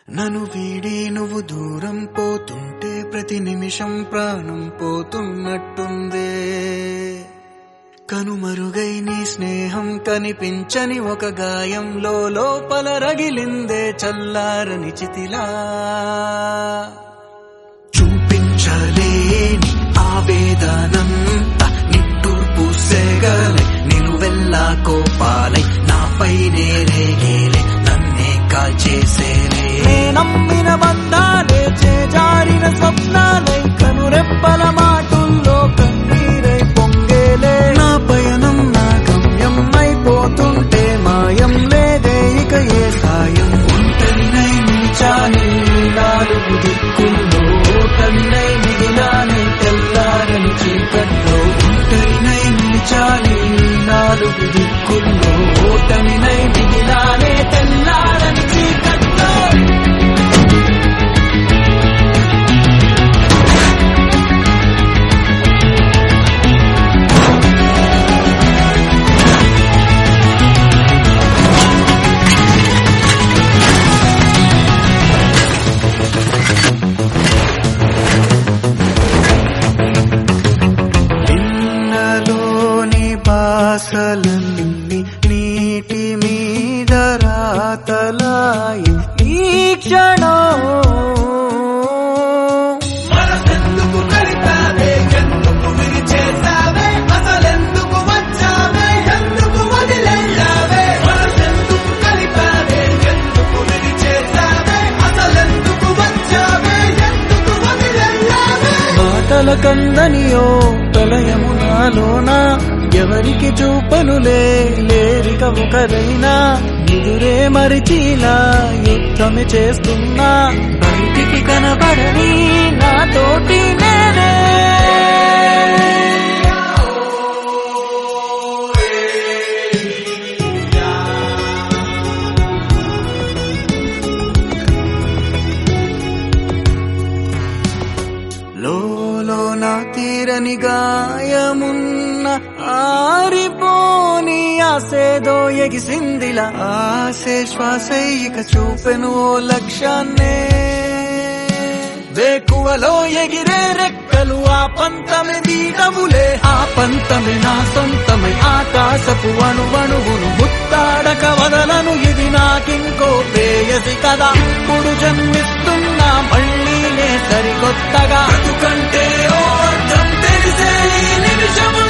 నన్ను వీడి నువ్వు దూరం పోతుంటే ప్రతి నిమిషం ప్రాణం పోతున్నట్టుందే కనుమరుగై నీ స్నేహం కనిపించని ఒక గాయంలో లోపల రగిలిందే చల్లారని చితిలా చూపించలేని ఆవేదనంత నిట్టూర్పు సెగలై నిలువెల్లా కోపాలై నాపైనే రేగేలే నన్నే కాల్చేసేలే నమ్మిన బంధాలే చేజారిన స్వప్నాలై కనురెప్పల మాటుల్లో కన్నీరై పొంగేలే నా పయనం నా గమ్యం అయిపోతుంటే మాయం లేదే ఇక ఏ సాయం ఒంటరినై నిలిచాని నాలుగు దిక్కుల్లో ఓటమినై మిగిలాని తెల్లారని చీకట్లో ఒంటరినై నిలిచాని నాలుగు దిక్కుల్లో ఓటమినై మిగిలానే తెల్లారని చీకట్లో నిన్నలోని బాసలన్నీ నీటి మీద రాతలాయి ఈ క్షణం మనసెందుకు కలిపావే ఎందుకు విరిచేసావే అసలెందుకు వచ్చావే ఎందుకు వదిలేయావే మనసెందుకు కలిపావే ఎందుకు విరిచేసావే అసలెందుకు వచ్చావే ఎందుకు వదిలేయావే మాటల కందనియో ప్రళయము నాలోన ఎవరికి చూపనులే లేరిక ఒకరైనా ఎదురే మరిచిలా యుద్ధమే చేస్తున్నా బయటికి కనబడని నాతోటి నేనే లోలో నా తీరని గాయమున్న ఆరిపోని ఆసేదో ఎగిసిందిలా ఆసే శ్వాసే ఇక చూపెను ఓ లక్ష్యాన్నే వేకువలో ఎగిరే రెక్కలు ఆ పంతమే వీడవులే ఆ పంతమే నా సొంతమై ఆకాశపు అణువణువును ముత్తాడక వదలను ఇది నాకింకో ప్రేయసి కదా ఇప్పుడు జన్మిస్తున్నా మళ్ళీ నే సరికొత్తగా కంటే ఓ అర్థం తెలిసే ఈ నిమిషము